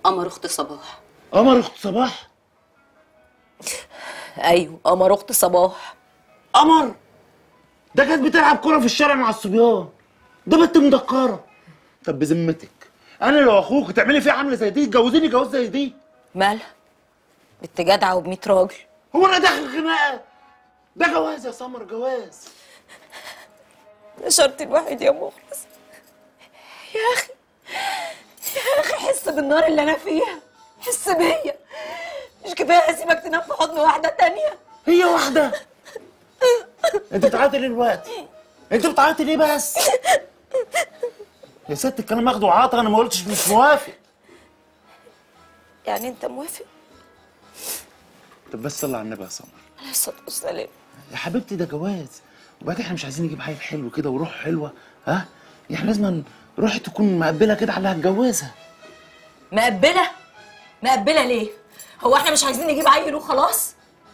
قمر اخت صباح قمر اخت صباح ايوه قمر اخت صباح قمر ده كانت بتلعب كرة في الشارع مع الصبيان ده بنت مدكرة طب بذمتك انا لو اخوك تعملي فيها عامله زي دي تجوزيني جواز زي دي مالها بنت جدعه وب راجل هو انا داخل خناقه ده جواز يا سمر جواز ده شرطي الوحيد يا مخلص يا اخي يا اخي حس بالنار اللي انا فيها حس بيا مش كفايه اسيبك تنام في حضن واحده تانية هي واحده انت بتعيطي ليه دلوقتي انت بتعيطي ليه بس يا ست الكلام اخده وعاطى انا ما قلتش مش موافق يعني انت موافق طب بس صلي على النبي يا سمر عليه الصلاه والسلام يا حبيبتي ده جواز وبعدين احنا مش عايزين نجيب حاجه حلو كده وروح حلوه ها احنا لازم روح تكون مقبله كده على اللي هتجوزها مقبله مقبله ليه هو احنا مش عايزين نجيب عيل وخلاص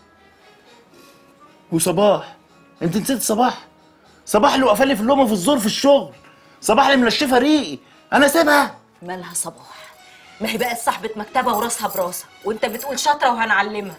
وصباح انت نسيت صباح صباح اللي واقفه لي في اللومه في الزور في الشغل صباح اللي منشفه ريقي انا سيبها مالها صباح ما هي بقت صاحبة مكتبة وراسها براسها وانت بتقول شاطرة وهنعلمها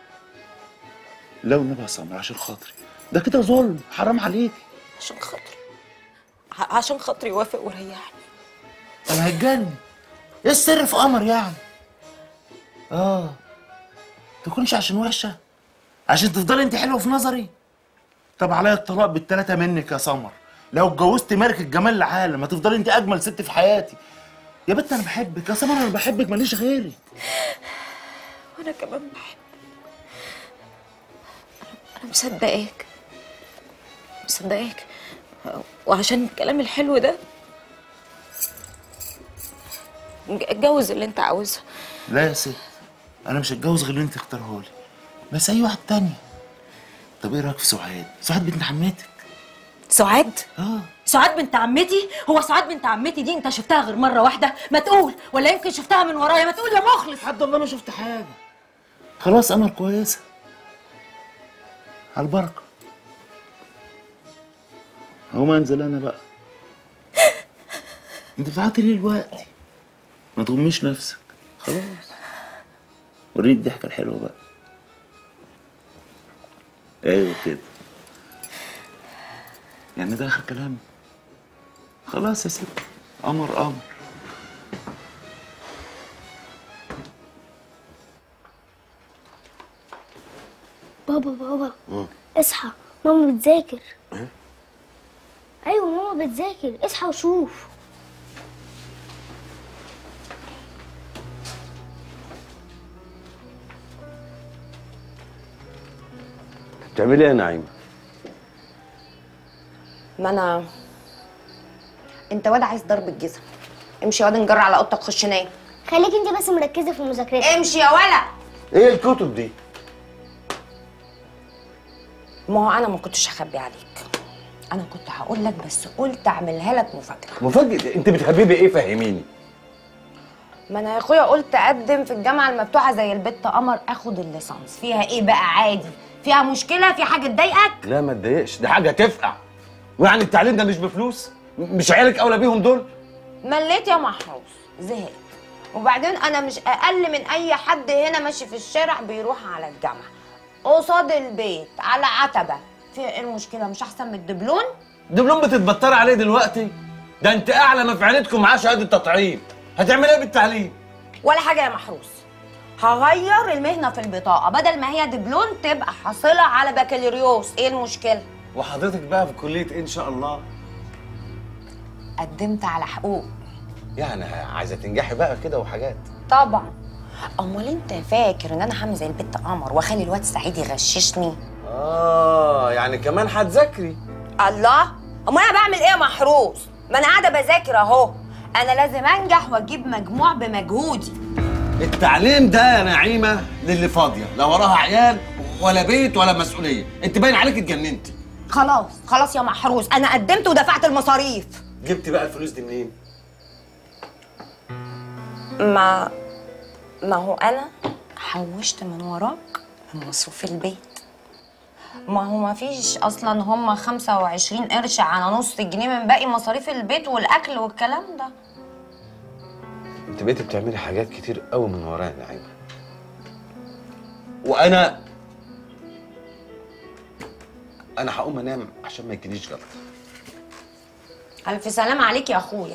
لو النبي يا سمر عشان خاطري ده كده ظلم حرام عليك عشان خاطري ع- عشان خاطري وافق وريحني انا هتجنن ايه السر في قمر يعني اه تكونش عشان وحشه عشان تفضلي انت حلوه في نظري طب عليا الطلاق بالتلاته منك يا سمر لو اتجوزت ملك الجمال العالم هتفضلي انت اجمل ست في حياتي يا بنت انا بحبك يا سمر انا بحبك ماليش غيري وانا كمان بحب انا مصدقاك مصدقاك وعشان الكلام الحلو ده ج- اتجوز اللي انت عاوزها لا يا ست انا مش هتجوز غير اللي انت اختاره لي بس اي واحد تانية طب ايه رايك في سعاد سعاد بنت عمتك سعاد اه سعاد بنت عمتي هو سعاد بنت عمتي دي انت شفتها غير مره واحده ما تقول ولا يمكن شفتها من ورايا ما تقول يا مخلص لحد الله ما شفت حاجه خلاص قمر كويسه على البركه هقوم انزل انا بقى انت بتعيطي ليه دلوقتي ما تغميش نفسك خلاص وريني الضحكه الحلوه بقى ايوه كده يعني ده اخر كلام خلاص يا ست قمر قمر بابا بابا اصحى ماما بتذاكر ايوه ماما بتذاكر اصحى وشوف بتعملي ايه يا نعيمه ما انا انت واد عايز ضرب الجزم امشي يا واد نجر على اوضتك خش نام خليك انت بس مركزه في المذاكرات امشي يا ولا ايه الكتب دي ما هو انا ما كنتش هخبي عليك انا كنت هقول لك بس قلت اعملها لك مفاجاه مفاجاه انت بتحببي ايه فهميني ما انا يا اخويا قلت اقدم في الجامعه المفتوحه زي البت قمر اخد الليسانس فيها ايه بقى عادي فيها مشكله في حاجه تضايقك لا ما تضايقش دي حاجه تفقع ويعني التعليم ده مش بفلوس م- مش عيالك اولى بيهم دول مليت يا محروس زهقت وبعدين انا مش اقل من اي حد هنا ماشي في الشارع بيروح على الجامعه قصاد البيت على عتبه فيها ايه المشكله مش احسن من الدبلون دبلوم بتتبطر عليه دلوقتي ده انت اعلى ما في عينتكم معاه شهاده تطعيم هتعمل ايه بالتعليم ولا حاجه يا محروس هغير المهنه في البطاقه بدل ما هي دبلون تبقى حاصله على بكالوريوس ايه المشكله وحضرتك بقى في كليه إيه ان شاء الله قدمت على حقوق يعني عايزه تنجحي بقى كده وحاجات طبعا امال انت فاكر ان انا هعمل زي البت قمر واخلي الواد سعيد يغششني اه يعني كمان هتذاكري الله امال انا بعمل ايه يا محروس ما انا قاعده بذاكر اهو انا لازم انجح واجيب مجموع بمجهودي التعليم ده يا نعيمه للي فاضيه لا وراها عيال ولا بيت ولا مسؤوليه انت باين عليك اتجننتي خلاص خلاص يا محروس انا قدمت ودفعت المصاريف جبتي بقى الفلوس دي منين ما ما هو انا حوشت من وراك من مصروف البيت ما هو ما فيش اصلا هم 25 قرش على نص جنيه من باقي مصاريف البيت والاكل والكلام ده انت بقيتي بتعملي حاجات كتير قوي من ورايا يا نعيمه وانا انا هقوم انام عشان ما يجيليش جلطه الف سلام عليك يا اخويا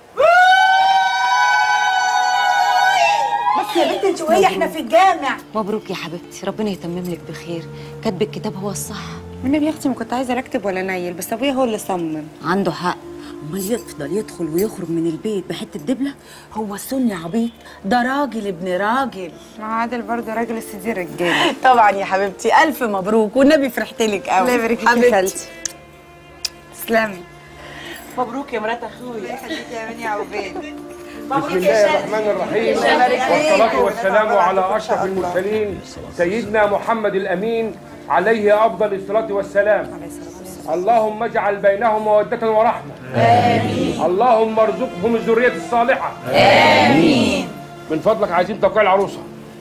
بس يا بنت انت وهي احنا في الجامع مبروك يا حبيبتي ربنا يتمم لك بخير كاتب الكتاب هو الصح والنبي يا اختي ما كنت عايزه اكتب ولا نيل بس ابويا هو اللي صمم عنده حق امال يفضل يدخل ويخرج من البيت بحته دبله هو السني عبيط ده راجل ابن راجل مع عادل برضه راجل السيدي رجاله طبعا يا حبيبتي الف مبروك والنبي فرحت لك قوي الله يبارك فيك يا خالتي تسلمي مبروك يا مرات اخويا الله يخليك يا بني عبيد بسم الله الرحمن الرحيم والصلاة والسلام على أشرف المرسلين سيدنا محمد الأمين عليه أفضل الصلاة والسلام اللهم اجعل بينهم مودة ورحمة آمين اللهم ارزقهم الذرية الصالحة آمين من فضلك عايزين توقيع العروسة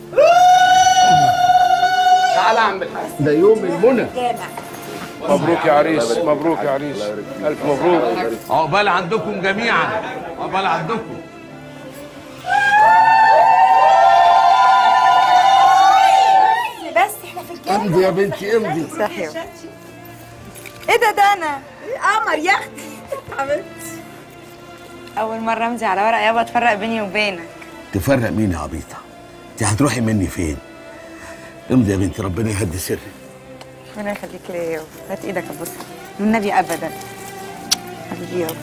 تعالى يا عم الحاج ده يوم المنى مبروك يا عريس مبروك يا عريس ألف مبروك عقبال عندكم جميعا عقبال عندكم بس احنا في الجامع امضي يا بنتي امضي صحيح ايه ده ده انا قمر يا اختي حبيبتي اول مره امضي على ورقه يابا تفرق بيني وبينك تفرق مين يا عبيطه انت هتروحي مني فين امضي يا بنتي ربنا يهدي سرك ربنا يخليك ليا يابا هات ايدك ابوس والنبي ابدا حبيبي يابا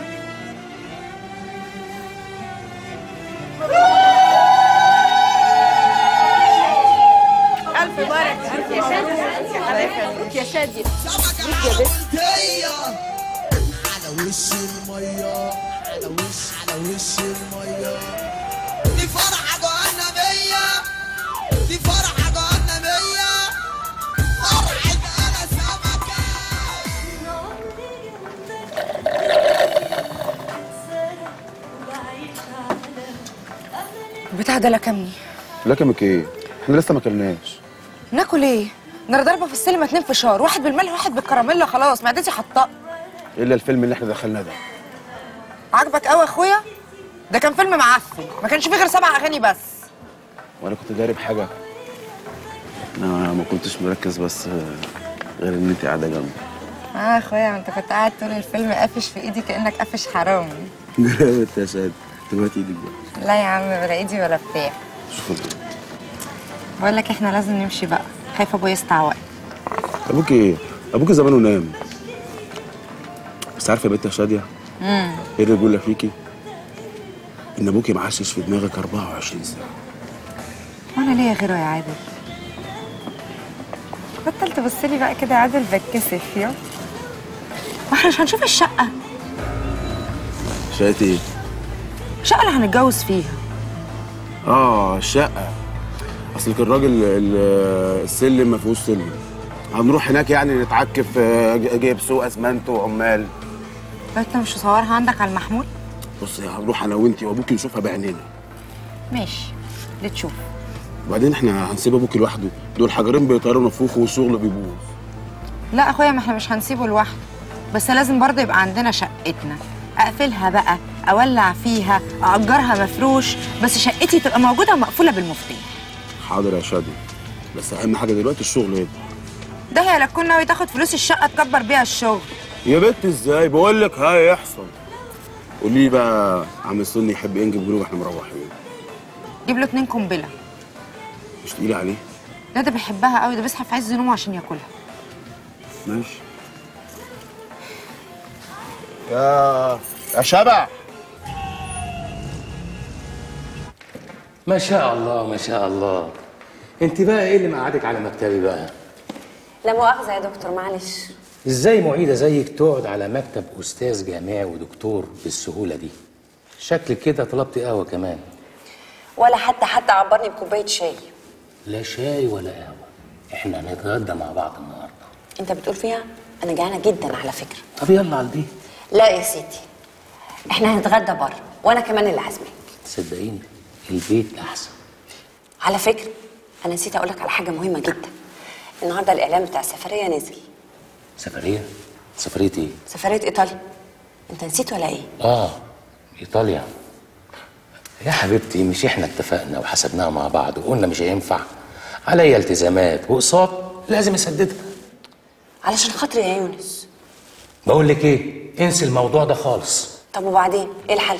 الف بركه الف يا شادي الله يخليك يا شادي على وش المية على وش على وش المية دي فرحة جهنمية دي فرحة جهنمية فرحة أنا سمكة البتاع ده لكمني لكمك ايه؟ احنا لسه ما اكلناش ناكل ايه؟ ده انا ضاربه في السلم اتنين فشار واحد بالملح واحد بالكراميلا خلاص معدتي حطاء الا الفيلم اللي احنا دخلناه ده عاجبك قوي يا اخويا ده كان فيلم معفن ما كانش فيه غير سبع اغاني بس وانا كنت داري بحاجه انا ما كنتش مركز بس غير ان انت قاعده جنبي اه يا اخويا ما انت كنت قاعد طول الفيلم قافش في ايدي كانك قافش حرامي جامد يا شاد دلوقتي ايدك بقى لا يا عم ولا ايدي ولا بتاع شوف بقول لك احنا لازم نمشي بقى خايفه ابويا يستعوق ابوك ايه؟ ابوك زمانه نام بس عارفه يا بنت يا شاديه امم ايه الرجوله فيكي؟ ان ابوكي معشش في دماغك 24 ساعه وانا ليا غيره يا عادل بطل تبص لي بقى كده يا عادل بتكسف يا واحنا مش هنشوف الشقه شقه ايه؟ الشقه اللي هنتجوز فيها اه الشقه اصل كان الراجل ال- السلم ما فيهوش سلم هنروح هناك يعني نتعكف آه، ج- جايب سوق اسمنت وعمال انت مش مصورها عندك على المحمول بص هنروح انا وانتي وابوكي نشوفها بعينينا ماشي اللي تشوف وبعدين احنا هنسيب ابوكي لوحده دول حجرين بيطيروا نفوخ والشغل بيبوظ لا اخويا ما احنا مش هنسيبه لوحده بس لازم برضه يبقى عندنا شقتنا اقفلها بقى اولع فيها اجرها مفروش بس شقتي تبقى موجوده ومقفوله بالمفتاح حاضر يا شادي بس اهم حاجه دلوقتي الشغل ايه ده هي لا تكون ناوي تاخد فلوس الشقه تكبر بيها الشغل يا بنت ازاي بقول لك هيحصل قولي لي بقى عم السني يحب ينجب جنوب احنا مروحين جيب له اتنين قنبله مش تقيله عليه لا ده بيحبها قوي ده بيصحى في عز نومه عشان ياكلها ماشي يا يا شبع ما شاء الله ما شاء الله انت بقى ايه اللي مقعدك على مكتبي بقى لا مؤاخذة يا دكتور معلش ازاي معيدة زيك تقعد على مكتب استاذ جامعي ودكتور بالسهولة دي شكلك كده طلبت قهوة كمان ولا حتى حتى عبرني بكوباية شاي لا شاي ولا قهوة احنا هنتغدى مع بعض النهاردة انت بتقول فيها انا جعانة جدا على فكرة طب يلا على دي لا يا سيدي احنا هنتغدى بره وانا كمان اللي عازمك صدقيني البيت احسن على فكرة انا نسيت اقول لك على حاجة مهمة جدا النهارده الاعلان بتاع السفرية نزل سفرية سفرية ايه سفرية ايطاليا انت نسيت ولا ايه اه ايطاليا يا حبيبتي مش احنا اتفقنا وحسبناها مع بعض وقلنا مش هينفع عليا التزامات واقساط لازم اسددها علشان خاطري يا يونس بقول لك ايه انسي الموضوع ده خالص طب وبعدين ايه الحل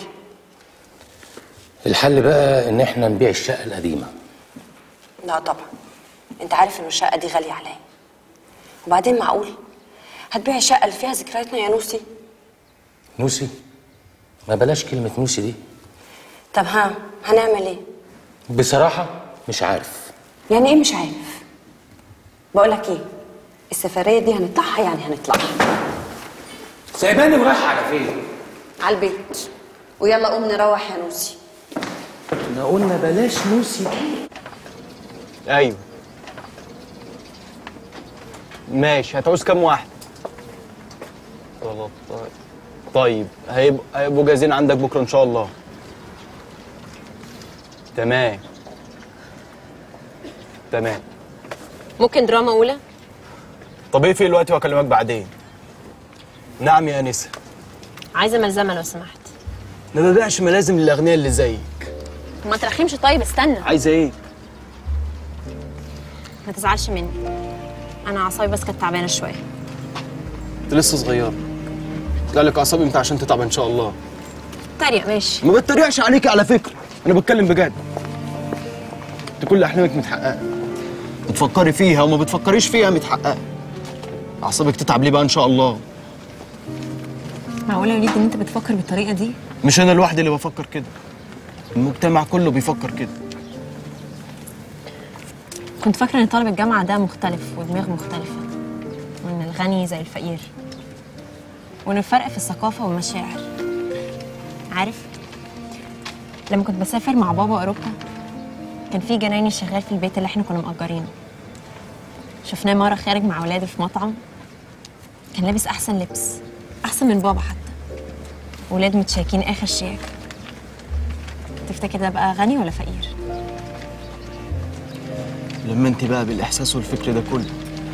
الحل بقى ان احنا نبيع الشقه القديمه لا طبعا انت عارف ان الشقه دي غاليه عليا وبعدين معقول هتبيع الشقه اللي فيها ذكرياتنا يا نوسي نوسي ما بلاش كلمه نوسي دي طب ها هنعمل ايه بصراحه مش عارف يعني ايه مش عارف بقول لك ايه السفريه دي هنطلعها يعني هنطلعها سايباني ورايحه على فين على البيت ويلا قوم نروح يا نوسي احنا قلنا بلاش نوسي ايوه ماشي هتعوز كام واحد 13 طيب هيبقوا هيبقوا جاهزين عندك بكره ان شاء الله تمام تمام ممكن دراما اولى طب ايه في دلوقتي واكلمك بعدين نعم يا انسه عايزه ملزمه لو سمحت ما ببيعش ملازم للاغنياء اللي زيك وما ترخمش طيب استنى عايزه ايه ما تزعلش مني انا اعصابي بس كانت تعبانه شويه انت لسه صغيره جالك اعصابي انت عشان تتعب ان شاء الله تريق ماشي ما بتريقش عليكي على فكره انا بتكلم بجد انت كل احلامك متحققه بتفكري فيها وما بتفكريش فيها متحققه اعصابك تتعب ليه بقى ان شاء الله معقوله يا وليد ان انت بتفكر بالطريقه دي مش انا لوحدي اللي بفكر كده المجتمع كله بيفكر كده كنت فاكره ان طالب الجامعه ده مختلف ودماغ مختلفه وان الغني زي الفقير وان الفرق في الثقافه والمشاعر عارف لما كنت بسافر مع بابا اوروبا كان في جنايني شغال في البيت اللي احنا كنا مأجرينه شفناه مره خارج مع ولاده في مطعم كان لابس احسن لبس احسن من بابا حتى ولاده متشيكين اخر شياكه تفتكر ده بقى غني ولا فقير لما انت بقى بالاحساس والفكر ده كله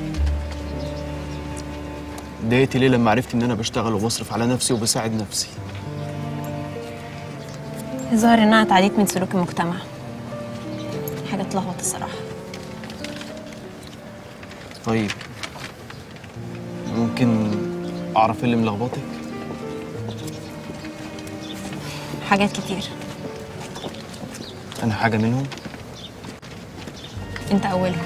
اتضايقتي ليه لما عرفتي ان انا بشتغل وبصرف على نفسي وبساعد نفسي الظاهر ان انا اتعديت من سلوك المجتمع حاجه تلخبط الصراحه طيب ممكن اعرف ايه اللي ملخبطك حاجات كتير انا حاجه منهم انت اولهم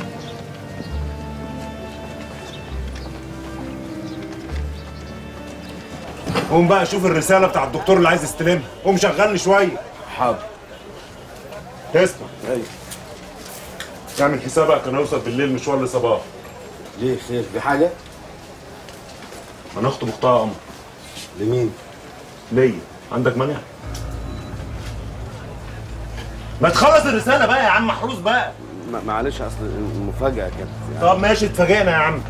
قوم بقى شوف الرساله بتاع الدكتور اللي عايز يستلمها قوم شغلني شويه حاضر اسمع ايوه اعمل حسابك هنوصل بالليل مشوار لصباح ليه خير في حاجه هنخطب اختها قمر لمين ليا عندك مانع ما تخلص الرساله بقى يا عم محروس بقى ما- معلش اصل المفاجاه كانت طب ماشي اتفاجئنا يا عم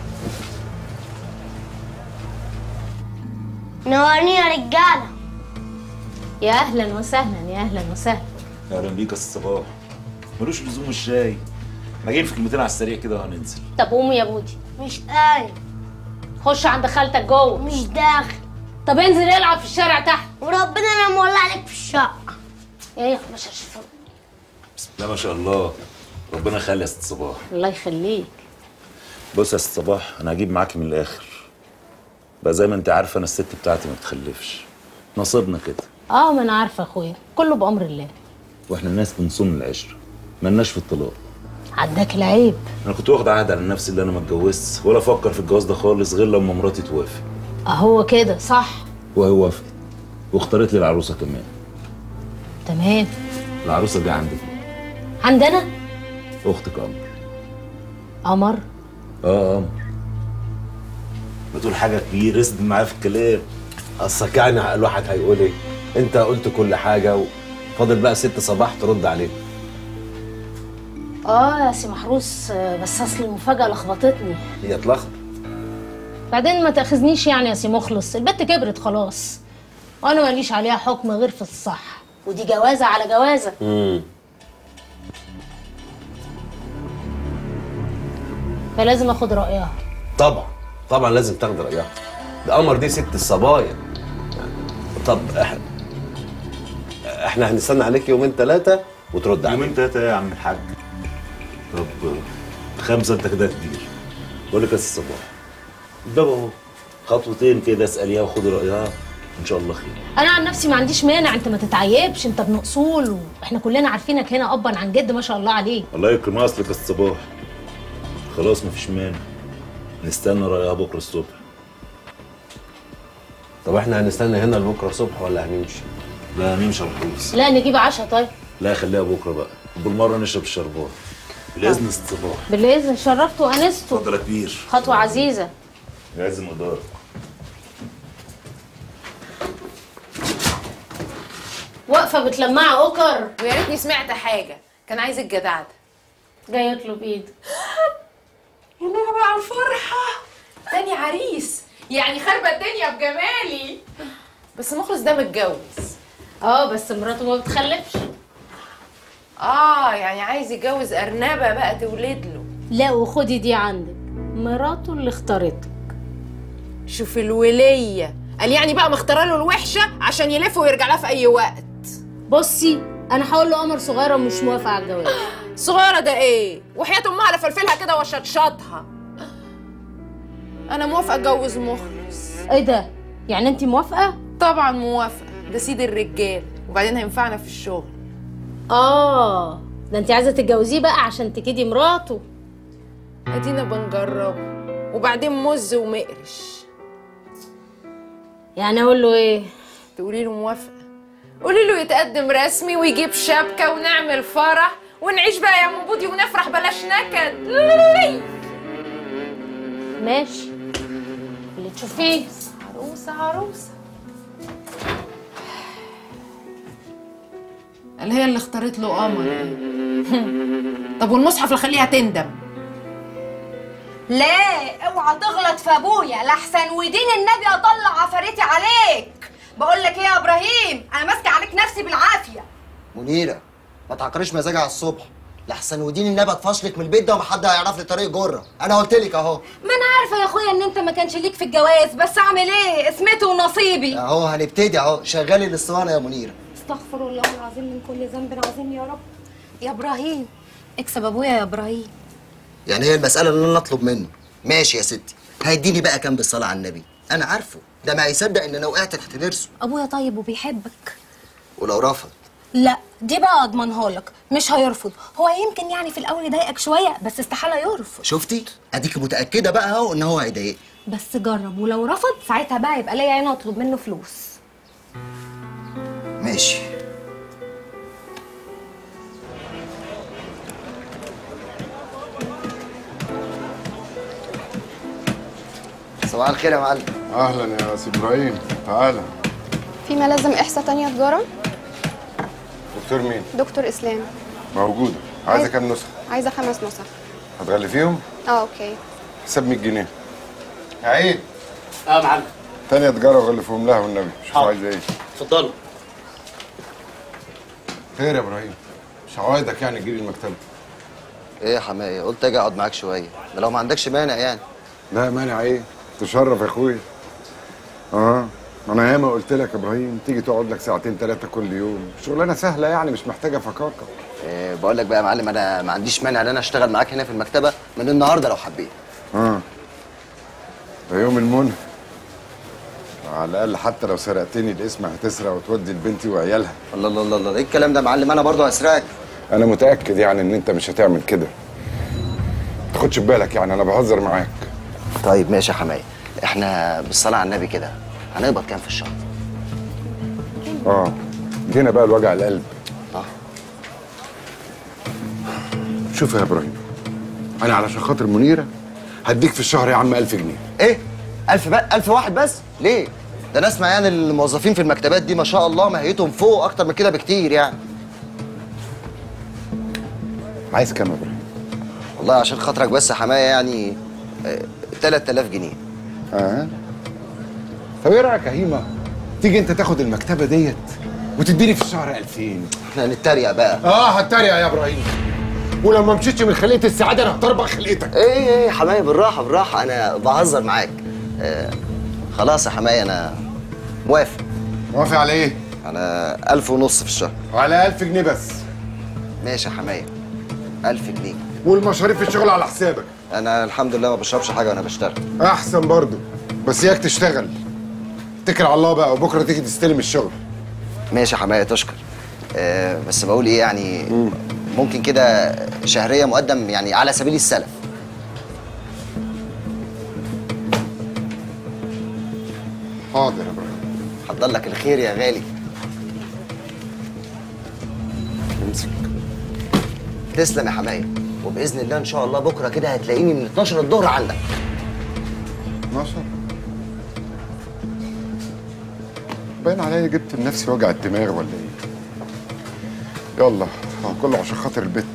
نورني يا رجاله يا اهلا وسهلا يا اهلا وسهلا اهلا بيك يا أستاذ صباح ملوش لزوم الشاي احنا جايين في كلمتين على السريع كده وهننزل طب قومي يا بودي مش قايم خش عند خالتك جوه مش داخل طب انزل العب في الشارع تحت وربنا انا مولع عليك في الشقه ايه يا مش هشوف لا ما شاء الله ربنا يخلي يا أستاذ صباح الله يخليك بص يا أستاذ صباح انا هجيب معاكي من الاخر بقى زي ما انت عارفه انا الست بتاعتي ما بتخلفش نصيبنا كده اه ما انا عارفه يا اخويا كله بامر الله واحنا الناس بنصون العشره مالناش في الطلاق عداك العيب انا كنت واخد عهد على نفسي اللي انا ما اتجوزش ولا افكر في الجواز ده خالص غير لما مراتي توافق اهو كده صح وهي وافقت واختارت لي العروسه كمان تمام العروسه دي عندك عندنا اختك قمر قمر اه قمر بتقول حاجه كبيره اسد معايا في الكلام اصلك يعني الواحد هيقول ايه انت قلت كل حاجه وفاضل بقى ست صباح ترد عليك اه يا سي محروس آه، بس اصل المفاجاه لخبطتني هي اتلخبط بعدين ما تاخذنيش يعني يا سي مخلص البت كبرت خلاص وانا ماليش عليها حكم غير في الصح ودي جوازه على جوازه امم فلازم اخد رايها طبعا طبعا لازم تاخد رايها ده قمر دي ست الصبايا طب احنا احنا هنستنى عليك يومين ثلاثه وترد علينا يومين تلاتة يا عم الحاج طب خمسة انت كده كتير بقول لك يا أستاذ صباح الباب اهو خطوتين كده اسأليها وخدي رأيها ان شاء الله خير انا عن نفسي ما عنديش مانع انت ما تتعيبش انت ابن اصول واحنا كلنا عارفينك هنا ابا عن جد ما شاء الله عليك الله يكرم اصلك يا أستاذ صباح خلاص مفيش مانع نستنى رأيها بكرة الصبح طب احنا هنستنى هنا لبكره الصبح ولا هنمشي؟ لا هنمشي يا محروس لا نجيب عشاء طيب لا خليها بكرة بقى بالمرة نشرب الشربات بالإذن يا أستاذ صباح بالاذن شرفت وانست اتفضل يا كبير خطوه عزيزه يعز مقدارك واقفه بتلمع اوكر ويا ريتني سمعت حاجه كان عايز الجدع ده جاي يطلب ايده يا نهار على الفرحه تاني عريس يعني خربة الدنيا بجمالي بس مخلص ده متجوز اه بس مراته ما بتخلفش اه يعني عايز يتجوز ارنبه بقى تولد له لا وخدي دي عندك مراته اللي اختارته شوف الوليه قال يعني بقى مختاره له الوحشه عشان يلف ويرجع لها في اي وقت بصي انا هقول له قمر صغيره ومش موافقه على الجواز صغيره ده ايه وحياه امها على فلفلها كده وشطشطها انا موافقه اتجوز مخلص ايه ده يعني انت موافقه طبعا موافقه ده سيد الرجال وبعدين هينفعنا في الشغل اه ده انت عايزه تتجوزيه بقى عشان تكيدي مراته ادينا بنجربه وبعدين مز ومقرش يعني اقول له ايه تقولي له موافقه قولي له يتقدم رسمي ويجيب شبكه ونعمل فرح ونعيش بقى يا ام بودي ونفرح بلاش نكد ماشي اللي تشوفيه عروسه عروسه قال هي اللي اختارت له قمر طب والمصحف اللي خليها تندم لا اوعى تغلط في ابويا لحسن ودين النبي اطلع عفاريتي عليك بقول لك ايه يا ابراهيم انا ماسكه عليك نفسي بالعافيه منيرة ما تعكريش مزاجي على الصبح لحسن ودين النبي اتفشلك من البيت ده ومحد هيعرف لي طريق جره انا قلت لك اهو ما انا عارفه يا اخويا ان انت ما كانش ليك في الجواز بس اعمل ايه اسمتي ونصيبي اهو هنبتدي اهو شغالي الاسطوانه يا منيره استغفر الله العظيم من كل ذنب عظيم يا رب يا ابراهيم اكسب ابويا يا ابراهيم يعني هي المساله اللي انا اطلب منه ماشي يا ستي هيديني بقى كام بالصلاه على النبي انا عارفه ده ما هيصدق ان انا وقعت تحت ضرسه ابويا طيب وبيحبك ولو رفض لا دي بقى اضمنها لك مش هيرفض هو يمكن يعني في الاول يضايقك شويه بس استحاله يرفض شفتي اديك متاكده بقى اهو ان هو هيضايقني بس جرب ولو رفض ساعتها بقى يبقى ليا عين اطلب منه فلوس ماشي صباح الخير يا معلم اهلا يا سي ابراهيم تعالى في ملازم احصاء تانية تجارة دكتور مين دكتور اسلام موجوده عايزه عايز- كام نسخه عايزة خمس نسخ هتغلفيهم اه اوكي حساب 100 جنيه عيد اه يا معلم تانية تجاره وغلفهم لها والنبي شوف عايزه ايه اتفضلوا خير يا ابراهيم مش عوايدك يعني تجيلي المكتبه ايه يا حماية قلت اجي اقعد معاك شويه ده لو ما عندكش مانع يعني لا مانع ايه تشرف يا اخويا اه ما انا ياما قلت لك يا ابراهيم تيجي تقعد لك ساعتين ثلاثه كل يوم شغلانه سهله يعني مش محتاجه فكاكه إيه بقول لك بقى يا معلم انا ما عنديش مانع ان انا اشتغل معاك هنا في المكتبه من النهارده لو حبيت اه ده يوم المنى على الاقل حتى لو سرقتني الاسم هتسرق وتودي لبنتي وعيالها الله الله الله الله ايه الكلام ده يا معلم انا برضه هسرقك انا متاكد يعني ان انت مش هتعمل كده تاخدش بالك يعني انا بهزر معاك طيب ماشي يا حماية احنا بالصلاه على النبي كده هنقبض كام في الشهر اه جينا بقى لوجع القلب اه شوف يا ابراهيم انا علشان خاطر منيره هديك في الشهر يا عم 1000 جنيه ايه ألف بقى ألف واحد بس ليه ده انا اسمع يعني الموظفين في المكتبات دي ما شاء الله ماهيتهم فوق اكتر من كده بكتير يعني عايز كام يا ابراهيم والله عشان خاطرك بس يا حماية يعني آه، 3000 جنيه اه طب ايه رايك يا هيما تيجي انت تاخد المكتبه ديت وتديني في الشهر 2000 احنا هنتريق بقى اه هتريق يا ابراهيم ولو ما مشيتش من خليه السعاده انا هطربق خلقتك ايه ايه يا حماية بالراحه بالراحه انا بهزر معاك آه خلاص يا حماية انا موافق موافق على ايه انا ألف ونص في الشهر وعلى 1000 جنيه بس ماشي يا حمايه ألف جنيه والمصاريف في الشغل على حسابك انا الحمد لله ما بشربش حاجه وانا بشتغل احسن برضو بس اياك تشتغل اتكل على الله بقى وبكره تيجي تستلم الشغل ماشي يا حمايه تشكر آه بس بقول ايه يعني ممكن كده شهريه مقدم يعني على سبيل السلف حاضر يا ابراهيم حضر لك الخير يا غالي امسك تسلم يا حمايه وباذن الله ان شاء الله بكره كده هتلاقيني من 12 الظهر عندك 12 باين عليا جبت لنفسي وجع الدماغ ولا ايه يلا آه، كله عشان خاطر البت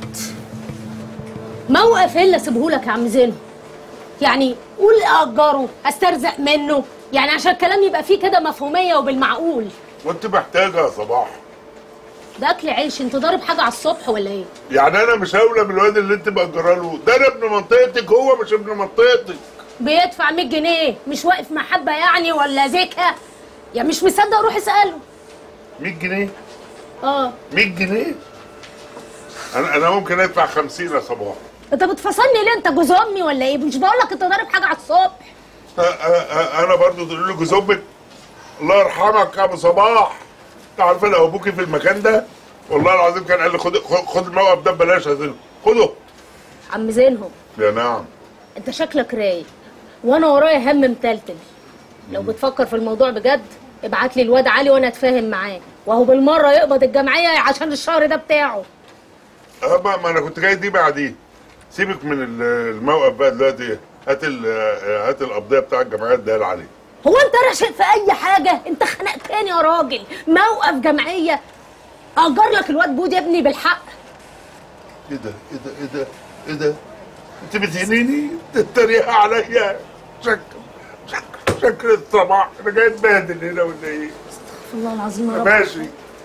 موقف الا سيبهولك يا عم زينو يعني قول اجره استرزق منه يعني عشان الكلام يبقى فيه كده مفهوميه وبالمعقول وانت محتاجه يا صباح ده اكل عيش انت ضارب حاجه على الصبح ولا ايه يعني انا مش اولى من الواد اللي انت مأجره له ده انا ابن منطقتك هو مش ابن منطقتك بيدفع 100 جنيه مش واقف محبه يعني ولا زكا يا مش مصدق روح اساله 100 جنيه اه 100 جنيه انا انا ممكن ادفع 50 يا صباح انت بتفصلني ليه انت جوز امي ولا ايه مش بقول لك انت ضارب حاجه على الصبح أ- أ- أ- انا برضو تقول له جوز امك الله يرحمك يا ابو صباح انت عارفه لو ابوكي في المكان ده والله العظيم كان قال لي خد خد- خد الموقف ده ببلاش يا زلمه خده عم زينهم يا نعم انت شكلك رايق وانا ورايا هم متلتل لو بتفكر في الموضوع بجد ابعت لي الواد علي وانا اتفاهم معاه وهو بالمره يقبض الجمعيه عشان الشهر ده بتاعه اه ما ما انا كنت جاي دي بعدين سيبك من ال- الموقف بقى دلوقتي هات ال- هات القبضيه بتاع الجمعيات ده عليه هو انت راشق في اي حاجه انت خنقتني يا راجل موقف جمعيه اجر لك الواد بود يا ابني بالحق ايه ده ايه ده ايه ده ايه ده انت بتهنيني تتريق عليا شكل شكل شكل الصباح انا جاي اتبهدل هنا ولا ايه والله العظيم يا رب ماشي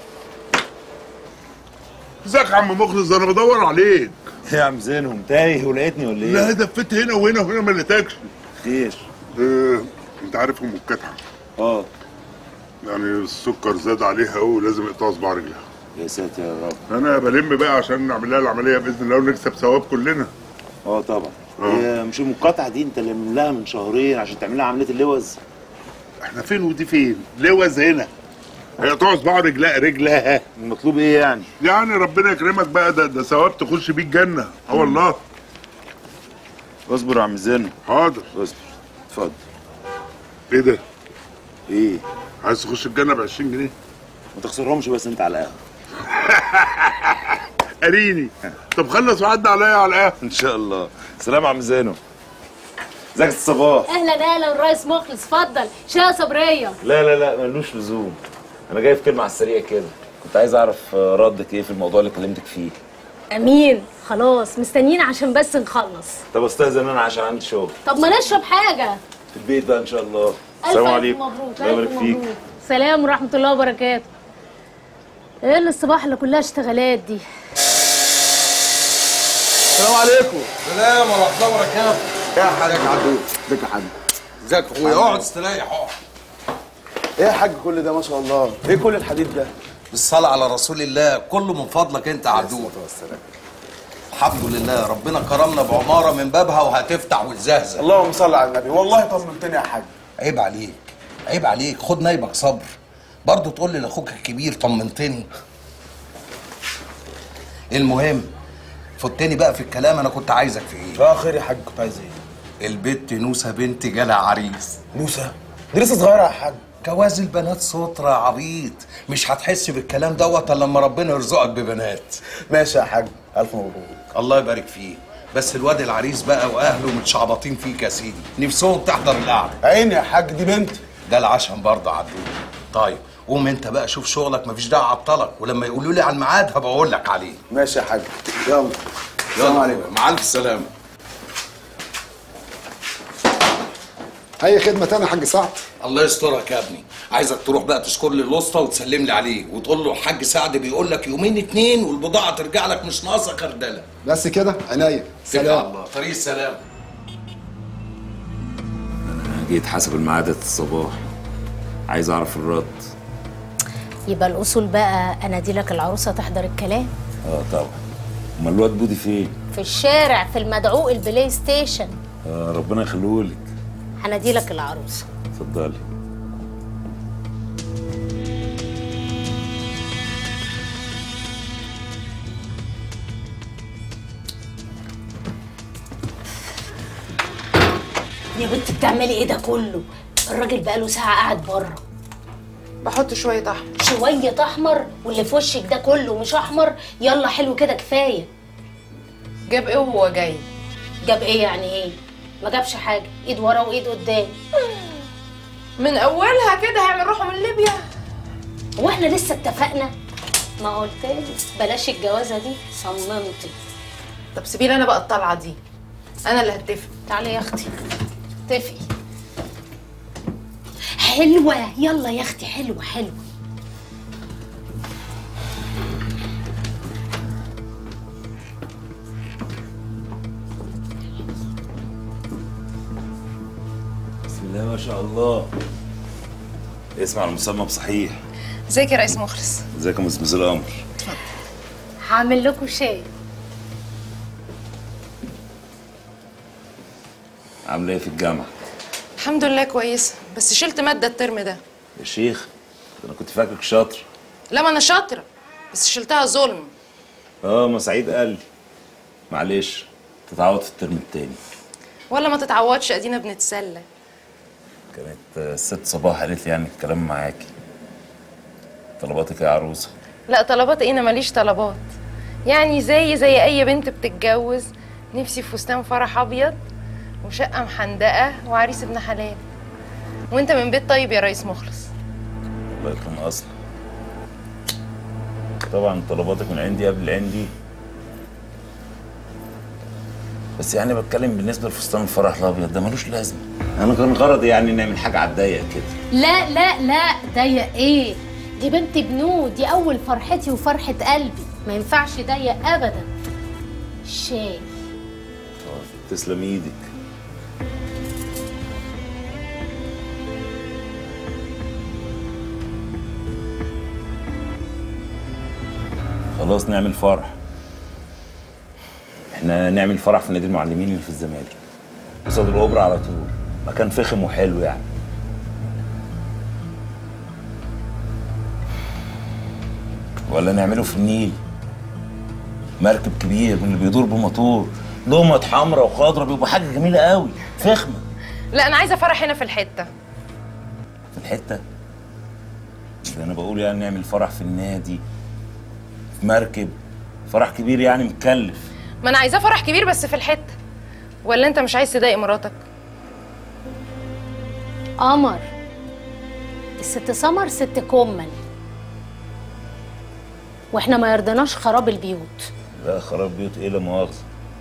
ازيك يا عم مخلص انا بدور عليك يا عم زينهم تايه ولقيتني ولا ايه؟ لا دفيت هنا وهنا وهنا ما لقيتكش خير اه انت عارف ام الكتعه اه يعني السكر زاد عليها قوي ولازم يقطعوا صباع رجلها يا ساتر يا رب انا بلم بقى عشان نعمل لها العمليه باذن الله ونكسب ثواب كلنا اه طبعا اه. هي مش المقاطعه دي انت اللي لها من شهرين عشان تعمل لها عمليه اللوز احنا فين ودي فين لوز هنا هيقطعوا صباع رجلها رجلها المطلوب ايه يعني يعني ربنا يكرمك بقى ده ده ثواب تخش بيه الجنه اه والله اصبر يا عم زينو حاضر اصبر اتفضل ايه ده ايه عايز تخش الجنه ب 20 جنيه ما تخسرهمش بس انت على القهوه قريني طب خلص وعدي عليا على القهوه ان شاء الله سلام يا عم زينو ازيك يا صباح اهلا اهلا الريس مخلص اتفضل شاي صبريه لا لا لا ملوش لزوم انا جاي في كلمه على السريع كده كنت عايز اعرف آه، ردك ايه في الموضوع اللي كلمتك فيه امين خلاص مستنيين عشان بس نخلص طب استاذن انا عشان عندي شغل طب ما نشرب حاجه في البيت بقى ان شاء الله الف السلام الف عليكم مبروك الله يبارك الف فيك مبروك سلام ورحمه الله وبركاته ايه اللي الصباح اللي كلها اشتغالات دي السلام عليكم سلام ورحمه الله وبركاته يا حاج عدو ازيك يا حاج ازيك يا اخويا اقعد استريح اقعد ايه يا حاج كل ده ما شاء الله ايه كل الحديد ده بالصلاه على رسول الله كله من فضلك انت يا عدول الحمد لله ربنا كرمنا بعماره من بابها وهتفتح وتزهزه اللهم صل على النبي والله طمنتني يا حاج عيب عليك عيب عليك خد نايبك صبر برضه تقول لي لاخوك الكبير طمنتني المهم فتني بقى في الكلام انا كنت عايزك في ايه اه خير يا حاج كنت عايز ايه البت نوسه بنت جالها عريس نوسه دي لسه صغيره يا حاج جواز البنات سترة يا عبيط مش هتحس بالكلام دوت الا لما ربنا يرزقك ببنات ماشي يا حاج الف مبروك الله يبارك فيه بس الواد العريس بقى واهله متشعبطين فيك يا سيدي نفسهم تحضر القعده عيني يا حاج دي بنت ده العشم برضه عدول طيب قوم انت بقى شوف شغلك مفيش داعي اعطلك ولما يقولوا لي على الميعاد هبقى اقول لك عليه ماشي يا حاج يلا السلام عليكم مع الف سلامه اي خدمه تانية يا حاج سعد الله يسترك يا ابني عايزك تروح بقى تشكر لي الوسطى وتسلم لي عليه وتقول له الحاج سعد بيقول لك يومين اتنين والبضاعه ترجع لك مش ناقصه خردله بس كده عينيا سلام الله طريق السلام جيت حسب الميعاد الصباح عايز اعرف الرد يبقى الاصول بقى انادي لك العروسه تحضر الكلام اه طبعا امال الواد بودي فين؟ في الشارع في المدعوق البلاي ستيشن آه ربنا يخليهولك هنادي لك العروسه اتفضلي يا بنت بتعملي ايه ده كله الراجل بقاله ساعه قاعد بره بحط شويه احمر شويه احمر واللي في وشك ده كله مش احمر يلا حلو كده كفايه جاب ايه وهو جاي جاب ايه يعني ايه ما جابش حاجه ايد ورا وايد قدام من اولها كده هيعمل روحه من ليبيا هو احنا لسه اتفقنا ما قلتلك بلاش الجوازه دي صممتي طب سيبي لي انا بقى الطلعه دي انا اللي هتفق تعالي يا اختي اتفقي حلوه يلا يا اختي حلوه حلوه بسم الله ما شاء الله اسمع على المسمى بصحيح ازيك يا رئيس مخلص ازيك يا مزمز القمر هعمل لكم شاي عامله ايه في الجامعه الحمد لله كويسه بس شلت ماده الترم ده يا شيخ انا كنت فاكرك شاطر لا ما انا شاطره بس شلتها ظلم اه ما سعيد قال لي معلش تتعوض في الترم التاني ولا ما تتعوضش ادينا بنتسلى كانت آه، الست صباح قالت لي يعني الكلام معاكي طلباتك يا عروسه لا طلبات ايه انا ماليش طلبات يعني زي زي اي بنت بتتجوز نفسي في فستان فرح ابيض وشقه محندقه وعريس ابن حلال وانت من بيت طيب يا ريس مخلص الله يكرم اصلا طبعا طلباتك من عندي قبل عندي بس يعني بتكلم بالنسبه لفستان الفرح الابيض ده ملوش لازمه انا كان غرضي يعني نعمل حاجه على الضيق كده لا لا لا ضيق ايه دي بنت بنود دي اول فرحتي وفرحه قلبي ما ينفعش ضيق ابدا شاي تسلم ايدك خلاص نعمل فرح احنا نعمل فرح في نادي المعلمين اللي في الزمالك قصاد الاوبرا على طول مكان فخم وحلو يعني ولا نعمله في النيل مركب كبير من اللي بيدور بموتور لومة حمراء وخضراء بيبقى حاجه جميله قوي فخمه لا انا عايزه فرح هنا في الحته في الحته ده انا بقول يعني نعمل فرح في النادي في مركب فرح كبير يعني متكلف ما انا عايزاه فرح كبير بس في الحته ولا انت مش عايز تضايق مراتك قمر الست سمر ست كمل واحنا ما يرضناش خراب البيوت لا خراب بيوت ايه لا مؤاخذه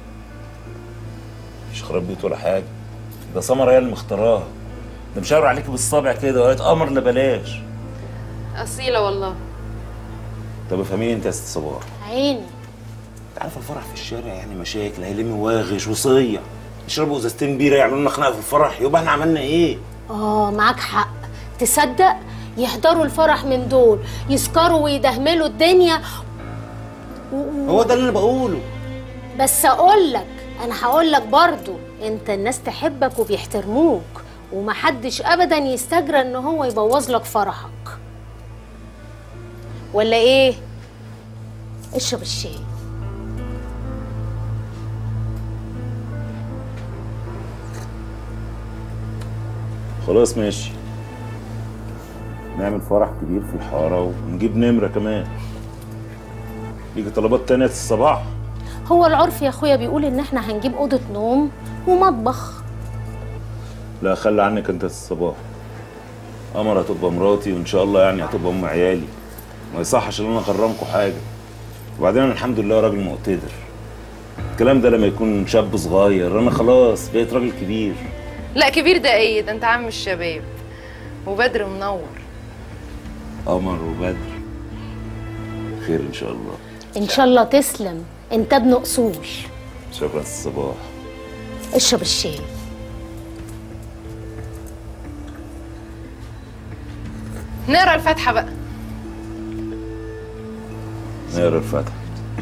مش خراب بيوت ولا حاجه ده سمر هي اللي مختاراها ده مشاور عليكي بالصابع كده وقالت قمر لا بلاش اصيله والله طب افهميني انت يا ست صباح عيني انت عارف الفرح في الشارع يعني مشاكل هيلم واغش وصيع يشربوا ازازتين بيره يعملوا لنا خناقه في الفرح يبقى احنا عملنا ايه؟ اه معاك حق تصدق يحضروا الفرح من دول يسكروا ويدهملوا الدنيا و- هو ده اللي انا بقوله بس اقول لك انا هقول لك برضو انت الناس تحبك وبيحترموك ومحدش ابدا يستجرى ان هو يبوظ لك فرحك ولا ايه اشرب الشاي خلاص ماشي نعمل فرح كبير في الحاره ونجيب نمره كمان يجي طلبات تانية الصباح هو العرف يا اخويا بيقول ان احنا هنجيب اوضه نوم ومطبخ لا خلي عنك انت الصباح قمر هتبقى مراتي وان شاء الله يعني هتبقى ام عيالي ما يصحش ان انا اغرمكم حاجه وبعدين انا الحمد لله راجل مقتدر الكلام ده لما يكون شاب صغير انا خلاص بقيت راجل كبير لا كبير ده ايه ده انت عم الشباب وبدر منور قمر وبدر خير ان شاء الله ان شاء الله تسلم انت ابن اصول شكرا الصباح اشرب الشاي نقرا الفاتحه بقى نقرا الفاتحه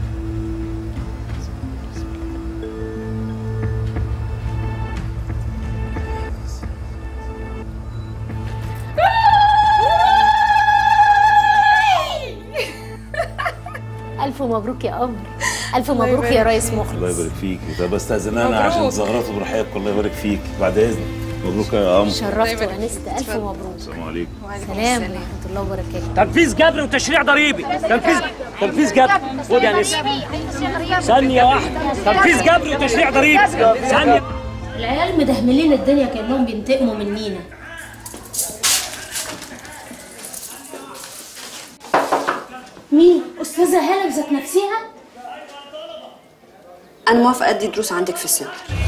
الف مبروك يا قمر الف الله مبروك يا يبارك ريس فيك. مخلص الله يبارك فيك طب استاذن انا عشان مبروك. زغرته بروحياتكم الله يبارك فيك بعد اذنك مبروك يا قمر شرفت وانست الف مبروك السلام عليكم سلام ورحمه الله وبركاته تنفيذ جبري وتشريع ضريبي تنفيذ تنفيذ جبري خد يا نسا ثانية واحدة تنفيذ جبري وتشريع ضريبي ثانية العيال مدهملين الدنيا كانهم بينتقموا منينا مين استاذه هاله بذات نفسها انا موافقه ادي دروس عندك في السنتر